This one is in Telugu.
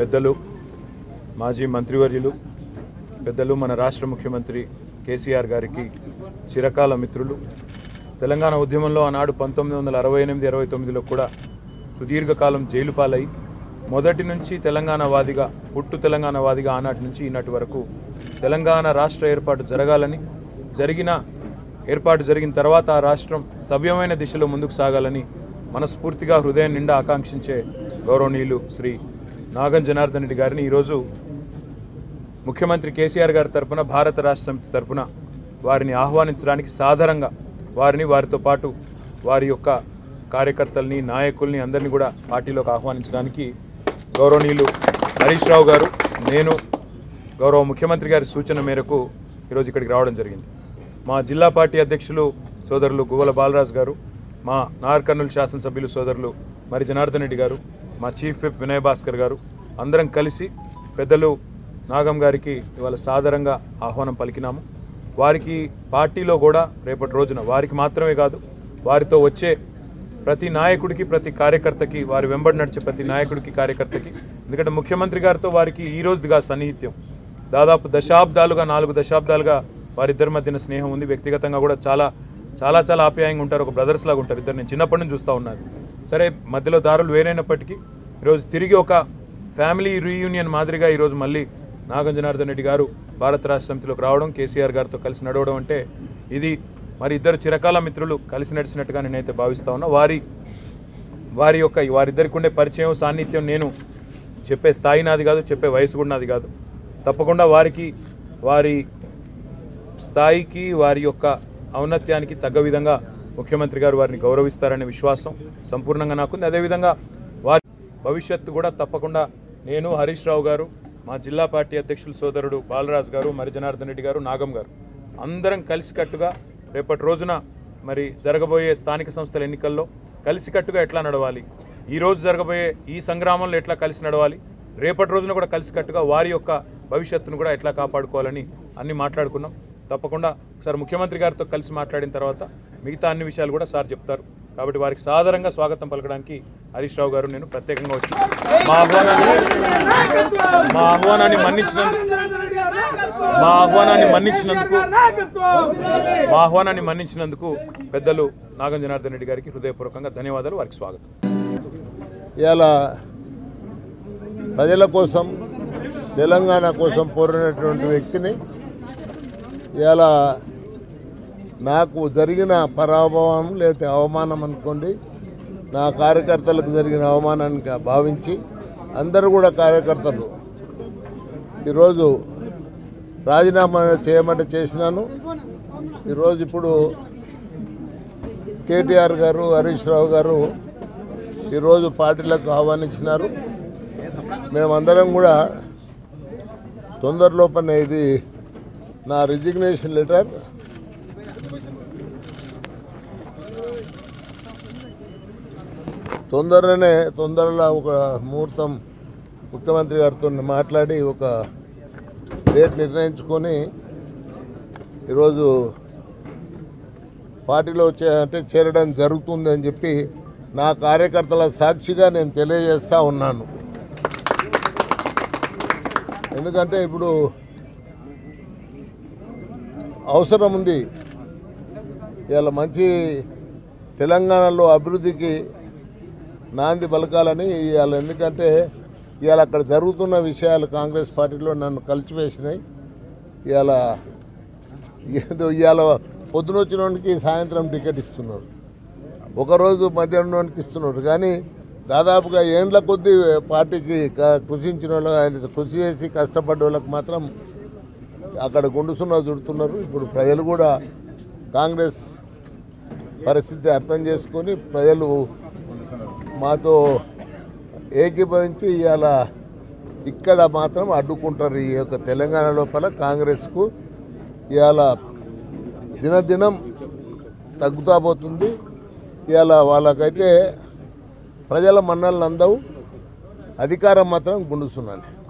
పెద్దలు మాజీ మంత్రివర్యులు పెద్దలు మన రాష్ట్ర ముఖ్యమంత్రి కేసీఆర్ గారికి చిరకాల మిత్రులు తెలంగాణ ఉద్యమంలో ఆనాడు పంతొమ్మిది వందల అరవై ఎనిమిది అరవై తొమ్మిదిలో కూడా సుదీర్ఘకాలం జైలు పాలై మొదటి నుంచి తెలంగాణ వాదిగా పుట్టు తెలంగాణ వాదిగా ఆనాటి నుంచి ఈనాటి వరకు తెలంగాణ రాష్ట్ర ఏర్పాటు జరగాలని జరిగిన ఏర్పాటు జరిగిన తర్వాత ఆ రాష్ట్రం సవ్యమైన దిశలో ముందుకు సాగాలని మనస్ఫూర్తిగా హృదయం నిండా ఆకాంక్షించే గౌరవనీయులు శ్రీ నాగం జనార్దన్ రెడ్డి గారిని ఈరోజు ముఖ్యమంత్రి కేసీఆర్ గారి తరపున భారత రాష్ట్ర సమితి తరపున వారిని ఆహ్వానించడానికి సాధారణంగా వారిని వారితో పాటు వారి యొక్క కార్యకర్తల్ని నాయకుల్ని అందరినీ కూడా పార్టీలోకి ఆహ్వానించడానికి గౌరవనీయులు హరీష్ రావు గారు నేను గౌరవ ముఖ్యమంత్రి గారి సూచన మేరకు ఈరోజు ఇక్కడికి రావడం జరిగింది మా జిల్లా పార్టీ అధ్యక్షులు సోదరులు గువ్వల బాలరాజు గారు మా నార్ కర్నూలు శాసనసభ్యులు సోదరులు మరి జనార్దన్ రెడ్డి గారు మా చీఫ్ విప్ వినయ్ భాస్కర్ గారు అందరం కలిసి పెద్దలు నాగం గారికి ఇవాళ సాదరంగా ఆహ్వానం పలికినాము వారికి పార్టీలో కూడా రేపటి రోజున వారికి మాత్రమే కాదు వారితో వచ్చే ప్రతి నాయకుడికి ప్రతి కార్యకర్తకి వారి వెంబడి నడిచే ప్రతి నాయకుడికి కార్యకర్తకి ఎందుకంటే ముఖ్యమంత్రి గారితో వారికి ఈ రోజుగా సన్నిహిత్యం దాదాపు దశాబ్దాలుగా నాలుగు దశాబ్దాలుగా వారిద్దరి మధ్యన స్నేహం ఉంది వ్యక్తిగతంగా కూడా చాలా చాలా చాలా ఆప్యాయంగా ఉంటారు ఒక బ్రదర్స్ లాగా ఉంటారు ఇద్దరు నేను చిన్నప్పటి నుంచి చూస్తూ ఉన్నాను సరే మధ్యలో దారులు వేరైనప్పటికీ ఈరోజు తిరిగి ఒక ఫ్యామిలీ రీయూనియన్ మాదిరిగా ఈరోజు మళ్ళీ నాగం జనార్దన్ రెడ్డి గారు భారత రాష్ట్ర సమితిలోకి రావడం కేసీఆర్ గారితో కలిసి నడవడం అంటే ఇది మరి ఇద్దరు చిరకాల మిత్రులు కలిసి నడిచినట్టుగా నేనైతే భావిస్తా ఉన్నా వారి వారి యొక్క వారిద్దరికి ఉండే పరిచయం సాన్నిధ్యం నేను చెప్పే స్థాయి నాది కాదు చెప్పే వయసు కూడా నాది కాదు తప్పకుండా వారికి వారి స్థాయికి వారి యొక్క ఔన్నత్యానికి తగ్గ విధంగా ముఖ్యమంత్రి గారు వారిని గౌరవిస్తారనే విశ్వాసం సంపూర్ణంగా నాకుంది అదేవిధంగా వారి భవిష్యత్తు కూడా తప్పకుండా నేను హరీష్ రావు గారు మా జిల్లా పార్టీ అధ్యక్షులు సోదరుడు బాలరాజు గారు మరి జనార్దన్ రెడ్డి గారు నాగం గారు అందరం కలిసికట్టుగా రేపటి రోజున మరి జరగబోయే స్థానిక సంస్థల ఎన్నికల్లో కలిసికట్టుగా ఎట్లా నడవాలి ఈ రోజు జరగబోయే ఈ సంగ్రామంలో ఎట్లా కలిసి నడవాలి రేపటి రోజున కూడా కలిసికట్టుగా వారి యొక్క భవిష్యత్తును కూడా ఎట్లా కాపాడుకోవాలని అన్ని మాట్లాడుకున్నాం తప్పకుండా ఒకసారి ముఖ్యమంత్రి గారితో కలిసి మాట్లాడిన తర్వాత మిగతా అన్ని విషయాలు కూడా సార్ చెప్తారు కాబట్టి వారికి సాధారణంగా స్వాగతం పలకడానికి హరీష్ రావు గారు నేను ప్రత్యేకంగా వచ్చి మా ఆహ్వానాన్ని మా ఆహ్వానాన్ని మన్నించినందుకు మా ఆహ్వానాన్ని మన్నించినందుకు మా ఆహ్వానాన్ని మన్నించినందుకు పెద్దలు నాగం జనార్దన్ రెడ్డి గారికి హృదయపూర్వకంగా ధన్యవాదాలు వారికి స్వాగతం ఇవాళ ప్రజల కోసం తెలంగాణ కోసం పోరాడినటువంటి వ్యక్తిని ఇవాళ నాకు జరిగిన పరాభవం లేకపోతే అవమానం అనుకోండి నా కార్యకర్తలకు జరిగిన అవమానానికి భావించి అందరూ కూడా కార్యకర్తలు ఈరోజు రాజీనామా చేయమంటే చేసినాను ఈరోజు ఇప్పుడు కేటీఆర్ గారు హరీష్ రావు గారు ఈరోజు పార్టీలకు ఆహ్వానించినారు మేమందరం కూడా తొందరలోపనే ఇది నా రిజిగ్నేషన్ లెటర్ తొందరనే తొందరలో ఒక ముహూర్తం ముఖ్యమంత్రి గారితో మాట్లాడి ఒక డేట్ నిర్ణయించుకొని ఈరోజు పార్టీలో చే అంటే చేరడం జరుగుతుంది అని చెప్పి నా కార్యకర్తల సాక్షిగా నేను తెలియజేస్తా ఉన్నాను ఎందుకంటే ఇప్పుడు అవసరం ఉంది ఇవాళ మంచి తెలంగాణలో అభివృద్ధికి నాంది పలకాలని ఇవాళ ఎందుకంటే ఇవాళ అక్కడ జరుగుతున్న విషయాలు కాంగ్రెస్ పార్టీలో నన్ను కలిసివేసినాయి ఇవాళ ఏదో ఇవాళ పొద్దునొచ్చినోడికి సాయంత్రం టికెట్ ఇస్తున్నారు ఒకరోజు మధ్యాహ్నానికి ఇస్తున్నారు కానీ దాదాపుగా ఏండ్ల కొద్దీ పార్టీకి క- కృషించిన వాళ్ళు ఆయన కృషి చేసి కష్టపడ్డ వాళ్ళకి మాత్రం అక్కడ గుండుసున్న చుడుతున్నారు ఇప్పుడు ప్రజలు కూడా కాంగ్రెస్ పరిస్థితి అర్థం చేసుకొని ప్రజలు మాతో ఏకీభవించి ఇవాళ ఇక్కడ మాత్రం అడ్డుకుంటారు ఈ యొక్క తెలంగాణ లోపల కాంగ్రెస్కు ఇవాళ దినదినం తగ్గుతా పోతుంది ఇవాళ వాళ్ళకైతే ప్రజల మన్నలు అందవు అధికారం మాత్రం గుండుస్తున్నాను